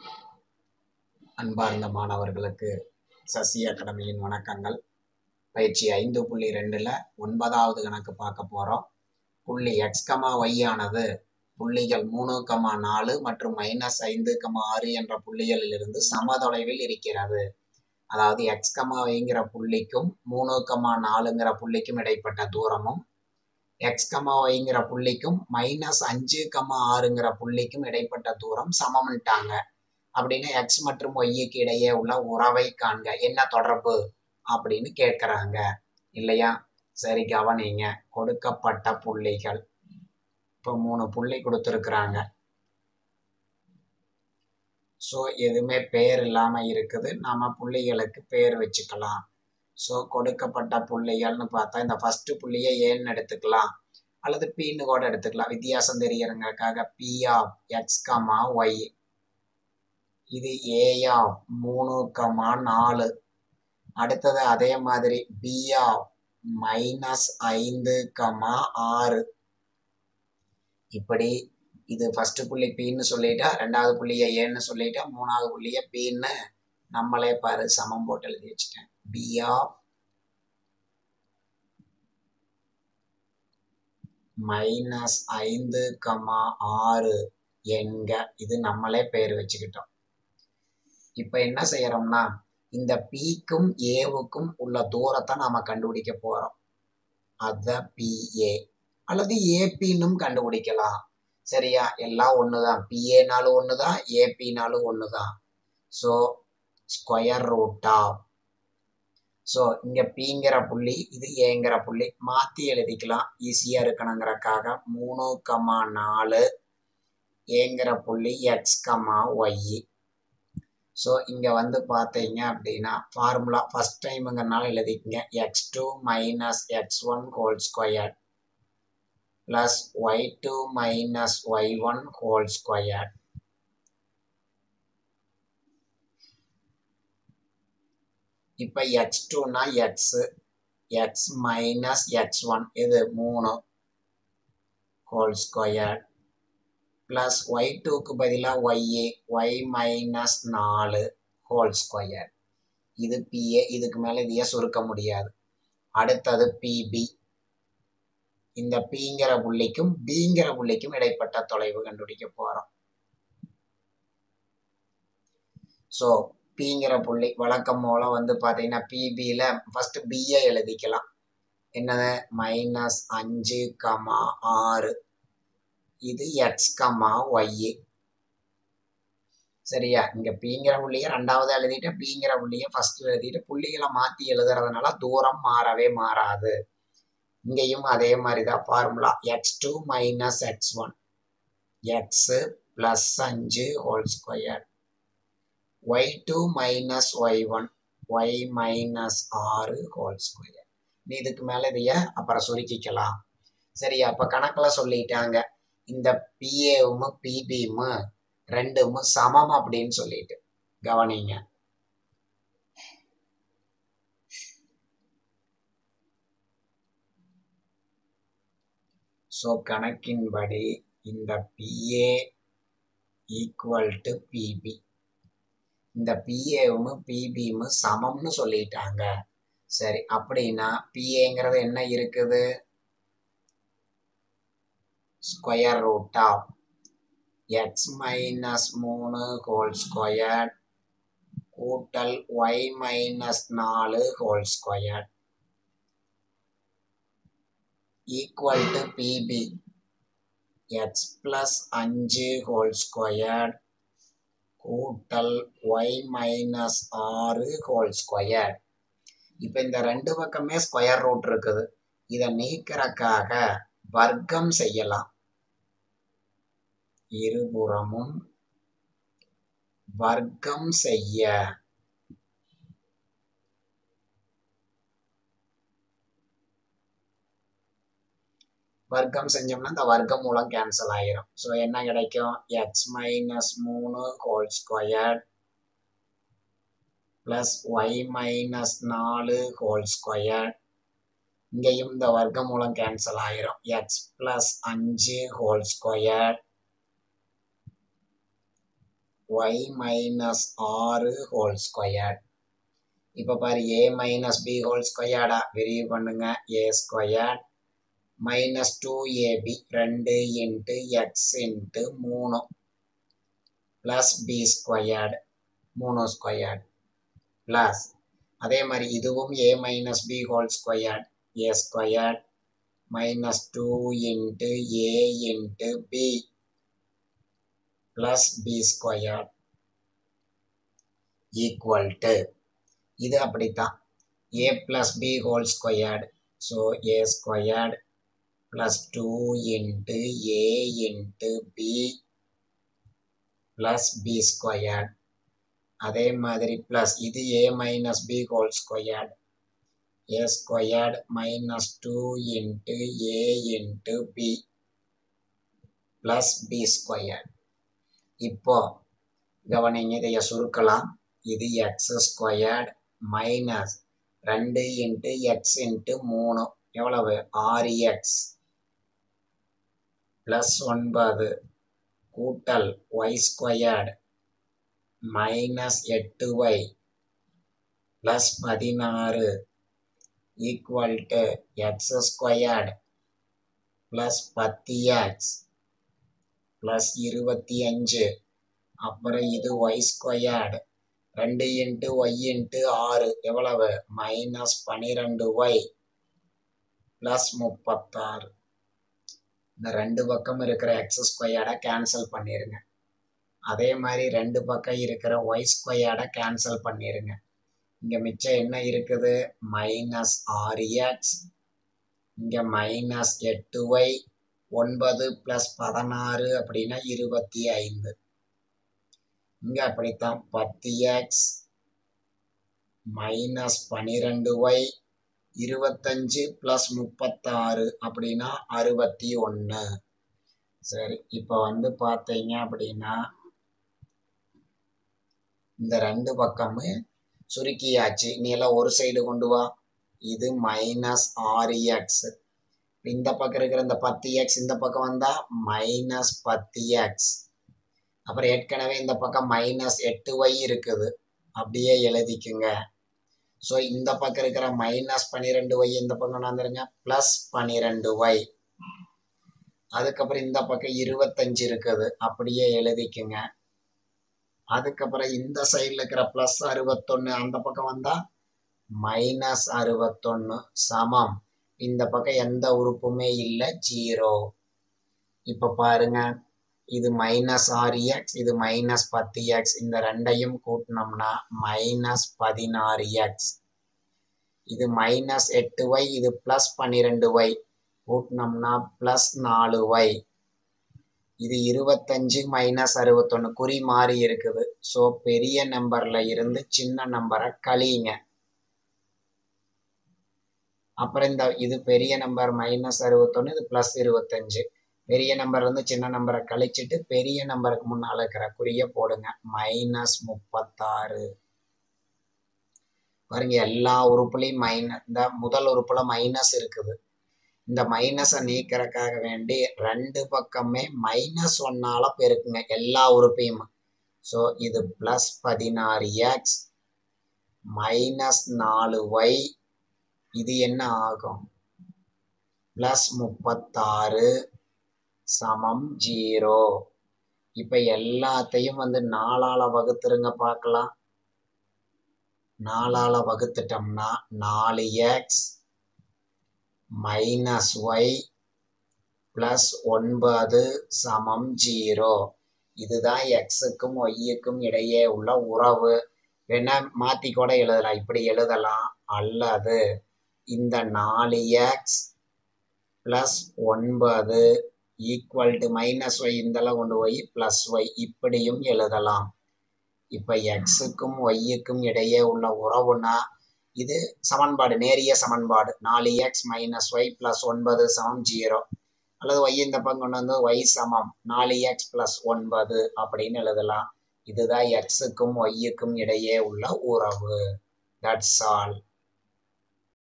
அன்பார்ந்த மாணவர்களுக்கு சசி அகாடமியின் வணக்கங்கள் பயிற்சி ஐந்து புள்ளி ரெண்டில் ஒன்பதாவது கணக்கு பார்க்க போகிறோம் புள்ளி எக்ஸ் கமா ஒய் ஆனது புள்ளிகள் மூணு கமா நாலு மற்றும் மைனஸ் ஐந்து கமா ஆறு என்ற புள்ளிகளிலிருந்து சமதொலைவில் இருக்கிறது அதாவது எக்ஸ் கமா ஒய்ங்கிற புள்ளிக்கும் மூணு கமா நாலுங்கிற புள்ளிக்கும் இடைப்பட்ட தூரமும் எக்ஸ் கமா ஒய்ங்கிற புள்ளிக்கும் மைனஸ் அஞ்சு கமா ஆறுங்கிற புள்ளிக்கும் இடைப்பட்ட தூரம் சமம்ட்டாங்க அப்படின்னு எக்ஸ் மற்றும் ஒய்க்கு இடையே உள்ள உறவை காண்க என்ன தொடர்பு அப்படின்னு கேட்குறாங்க இல்லையா சரி கவனிங்க கொடுக்கப்பட்ட புள்ளிகள் இப்போ மூணு புள்ளி கொடுத்துருக்குறாங்க ஸோ எதுவுமே பேர் இல்லாமல் இருக்குது நம்ம புள்ளிகளுக்கு பேர் வச்சுக்கலாம் ஸோ கொடுக்கப்பட்ட புள்ளிகள்னு பார்த்தா இந்த ஃபஸ்ட்டு புள்ளியை ஏன்னு எடுத்துக்கலாம் அல்லது பின்னு கூட எடுத்துக்கலாம் வித்தியாசம் தெரியறங்கிறதுக்காக P of X comma Y இது ஏ ஆஃப் மூணு கமா நாலு அடுத்தது அதே மாதிரி பி ஆஃப் மைனஸ் ஐந்து கமா ஆறு இப்படி இது ஃபர்ஸ்ட் புள்ளி பின்னு சொல்லிட்டா ரெண்டாவது புள்ளியை ஏன்னு சொல்லிட்டா மூணாவது புள்ளிய பின்னு நம்மளே பாரு சமம் போட்டு எழுதி வச்சுட்டேன் பி ஆஃப் மைனஸ் ஐந்து கமா ஆறு என்க இது நம்மளே பேர் வச்சுக்கிட்டோம் இப்போ என்ன செய்யறோம்னா இந்த பிக்கும் ஏவுக்கும் உள்ள தூரத்தை நாம கண்டுபிடிக்க போறோம் அத பிஏ அல்லது ஏபின்னும் கண்டுபிடிக்கலாம் சரியா எல்லாம் ஒண்ணுதான் பிஏனாலும் ஒண்ணுதான் ஏபினாலும் ஒண்ணுதான் so square root of so இங்க பிங்கிற புள்ளி இது ஏங்கிற புள்ளி மாத்தி எழுதிக்கலாம் ஈஸியா இருக்கணுங்கிறக்காக மூணு கமா நாலு ஏங்கிற புள்ளி எக்ஸ் கமா ஒய் ஸோ இங்கே வந்து பார்த்தீங்க அப்படின்னா ஃபார்முலா ஃபஸ்ட் டைமுங்கிறனால எழுதிக்கங்க X two minus X one whole square plus Y two minus Y one whole square இப்போ எக்ஸ் டூனா X X minus X one இது மூணு ஹோல் ஸ்கொயர் ப்ளஸ் ஒய் டூக்கு பதிலாக ஒய்ஏ ஒய் மைனஸ் நாலு ஹோல் ஸ்கொயர் இது பிஏ இதுக்கு மேலே இதையே சுருக்க முடியாது அடுத்தது பிபி இந்த பிங்கிற புள்ளிக்கும் பிங்கிற புள்ளிக்கும் இடைப்பட்ட தொலைவு கண்டுபிடிக்க போகிறோம் ஸோ பிங்கிற புள்ளி வழக்கம் போல வந்து பார்த்தீங்கன்னா பிபியில் ஃபர்ஸ்ட் பிஏ எழுதிக்கலாம் என்னது மைனஸ் அஞ்சு கமா ஆறு இது எக்ஸ் கமா ஒய் சரியா இங்க பிங்கிற புள்ளிய ரெண்டாவது எழுதிட்டு பிங்கிற புள்ளிய ஃபர்ஸ்ட் எழுதிட்டு புள்ளிகளை மாத்தி எழுதுறதுனால தூரம் மாறவே மாறாது இங்கேயும் அதே மாதிரி தான் formula X two minus X one X plus அஞ்சு whole square Y two minus Y one Y minus ஆறு ஹோல் ஸ்கொயர் நீ இதுக்கு மேலே இதைய அப்புறம் சுருக்கிக்கலாம் சரியா அப்போ கணக்கில் சொல்லிட்டாங்க இந்த பிஏவும் பிபியும் ரெண்டும் சமம் அப்படின்னு சொல்லிட்டு கவனிங்க ஸோ கணக்கின்படி இந்த பிஏ ஈக்குவல் டு பிபி இந்த பிஏவும் பிபியும் சமம்னு சொல்லிட்டாங்க சரி அப்படின்னா பிஏங்கிறது என்ன இருக்குது square root of X minus மூணு ஹோல் ஸ்கொயர் கூட்டல் ஒய் மைனஸ் நாலு whole square equal to PB X plus அஞ்சு ஹோல் ஸ்கொயர் கூட்டல் ஒய் மைனஸ் ஆறு ஹோல் ஸ்கொயர் இப்போ இந்த ரெண்டு பக்கமே ஸ்கொயர் ரூட் இருக்குது இதை நீக்கிறக்காக வர்க்கம் செய்யலாம் இருபுறமும் வர்க்கம் செய்ய வர்க்கம் செஞ்சோம்னா இந்த வர்க்கம் மூலம் கேன்சல் ஆயிரும் ஸோ என்ன கிடைக்கும் எக்ஸ் மைனஸ் மூணு whole square plus Y minus நாலு ஹோல் ஸ்கொயர் இங்கேயும் இந்த வர்க்க மூலம் கேன்சல் ஆயிரும் எக்ஸ் பிளஸ் அஞ்சு ஹோல் ஸ்கொயர் ஒய் மைனஸ் ஆறு ஹோல் ஸ்கொயர் இப்போ பாரு ஏ மைனஸ் பி ஹோல் ஸ்கொயர்டா விரிவு பண்ணுங்க A square minus two AB ரெண்டு இன்ட்டு எக்ஸ் இன்ட்டு மூணு ப்ளஸ் பி ஸ்கொயர்டு மூணு ஸ்கொயர்டு ப்ளஸ் அதே மாதிரி இதுவும் A minus B whole squared A squared minus two into A into B plus B squared equal to இது அப்படித்தான் A plus B whole squared so A squared plus two into A into B plus B squared அதே மாதிரி plus இது A minus B whole squared A squared minus two into A into B plus B squared இப்போ கவனிங்க இதைய சுருக்கலாம் இது X squared minus ரெண்டு into X into மூணு எவ்வளவு ஆறு எக்ஸ் ப்ளஸ் ஒன்பது கூட்டல் ஒய் ஸ்கொயர்டு மைனஸ் எட்டு ஒய் ப்ளஸ் பதினாறு equal to X squared plus பத்து எக்ஸ் ப்ளஸ் இருபத்தி அஞ்சு அப்புறம் இது ஒய் ஸ்கொயர்டு ரெண்டு இன்ட்டு ஒய் இன்ட்டு ஆறு எவ்வளவு மைனஸ் பனிரெண்டு ஒய் ப்ளஸ் முப்பத்தாறு இந்த ரெண்டு பக்கம் இருக்கிற எக்ஸ் ஸ்கொயர்டை கேன்சல் பண்ணிடுங்க அதே மாதிரி ரெண்டு பக்கம் இருக்கிற ஒய் ஸ்கொயர்டை கேன்சல் பண்ணிடுங்க இங்கே மிச்சம் என்ன இருக்குது மைனஸ் ஆறு எக்ஸ் இங்கே மைனஸ் எட்டு ஒய் ஒன்பது ப்ளஸ் பதினாறு அப்படின்னா இருபத்தி ஐந்து இங்கே அப்படித்தான் பத்து எக்ஸ் மைனஸ் பனிரெண்டு ஒய் இருபத்தஞ்சு ப்ளஸ் முப்பத்தாறு அப்படின்னா அறுபத்தி ஒன்று சரி இப்போ வந்து பார்த்தீங்க அப்படின்னா இந்த ரெண்டு பக்கமும் சுருக்கியாச்சு நீ எல்லாம் ஒரு சைடு கொண்டு வா இது மைனஸ் ஆறு எக்ஸ் இந்த பக்கம் இருக்கிற இந்த பத்து எக்ஸ் இந்த பக்கம் வந்தா மைனஸ் பத்து எக்ஸ் அப்புறம் ஏற்கனவே இந்த பக்கம் மைனஸ் எட்டு ஒய் இருக்குது அப்படியே எழுதிக்குங்க ஸோ இந்த பக்கம் இருக்கிற மைனஸ் பன்னிரெண்டு ஒய் இந்த பக்கம் வந்துருங்க ப்ளஸ் பன்னிரெண்டு ஒய் அதுக்கப்புறம் இந்த பக்கம் இருபத்தஞ்சு இருக்குது அப்படியே எழுதிக்குங்க அதுக்கப்புறம் இந்த சைடில் இருக்கிற ப்ளஸ் அறுபத்தொன்று அந்த பக்கம் வந்தால் மைனஸ் அறுபத்தொன்று சமம் இந்த பக்கம் எந்த உறுப்புமே இல்லை ஜீரோ இப்போ பாருங்க இது மைனஸ் ஆறு எக்ஸ் இது மைனஸ் பத்து எக்ஸ் இந்த ரெண்டையும் கூட்டினோம்னா மைனஸ் பதினாறு எக்ஸ் இது மைனஸ் எட்டு ஒய் இது ப்ளஸ் பன்னிரெண்டு ஒய் கூட்டினோம்னா ப்ளஸ் நாலு ஒய் இது இருபத்தஞ்சு மைனஸ் அறுபத்தொன்று குறி மாறி இருக்குது ஸோ பெரிய நம்பர்ல இருந்து சின்ன நம்பரை கழியுங்க அப்புறம் இந்த இது பெரிய நம்பர் மைனஸ் அறுபத்தொன்று இது ப்ளஸ் இருபத்தஞ்சு பெரிய நம்பர் வந்து சின்ன நம்பரை கழிச்சிட்டு பெரிய நம்பருக்கு முன்னால் இருக்கிற குறிய போடுங்க மைனஸ் முப்பத்தாறு பாருங்க எல்லா உறுப்புலையும் மைனஸ் இந்த முதல் உறுப்புல மைனஸ் இருக்குது இந்த மைனஸை நீக்கிறதுக்காக வேண்டி ரெண்டு பக்கமே மைனஸ் ஒன்னால பெருக்குங்க எல்லா உறுப்பையும் ஸோ இது ப்ளஸ் பதினாறு எக்ஸ் மைனஸ் நாலு ஒய் இது என்ன ஆகும் ப்ளஸ் முப்பத்தாறு சமம் ஜீரோ இப்போ எல்லாத்தையும் வந்து நாலால வகுத்துருங்க பார்க்கலாம் நாலால வகுத்துட்டோம்னா நாலு எக்ஸ் மைனஸ் ஒய் ப்ளஸ் ஒன்பது சமம் ஜீரோ இதுதான் எக்ஸுக்கும் ஒய்யுக்கும் இடையே உள்ள உறவு வேணா மாற்றி கூட எழுதலாம் இப்படி எழுதலாம் அல்லது இந்த நாலு எக்ஸ் ப்ளஸ் ஒன்பது ஈக்குவல் டு மைனஸ் ஒய் இந்தளவு கொண்டு போய் ப்ளஸ் ஒய் இப்படியும் எழுதலாம் இப்போ எக்ஸுக்கும் ஒய்யுக்கும் இடையே உள்ள உறவுனா இது சமன்பாடு நேரிய சமன்பாடு நாலு எக்ஸ் மைனஸ் ஒய் ப்ளஸ் ஒன்பது சமம் ஜீரோ அல்லது ஒய் இந்த பங்கு கொண்டு வந்து ஒய் சமம் நாலு எக்ஸ் ப்ளஸ் ஒன்பது அப்படின்னு எழுதலாம் இதுதான் எக்ஸுக்கும் ஒய்யுக்கும் இடையே உள்ள உறவு தட்ஸ் ஆல்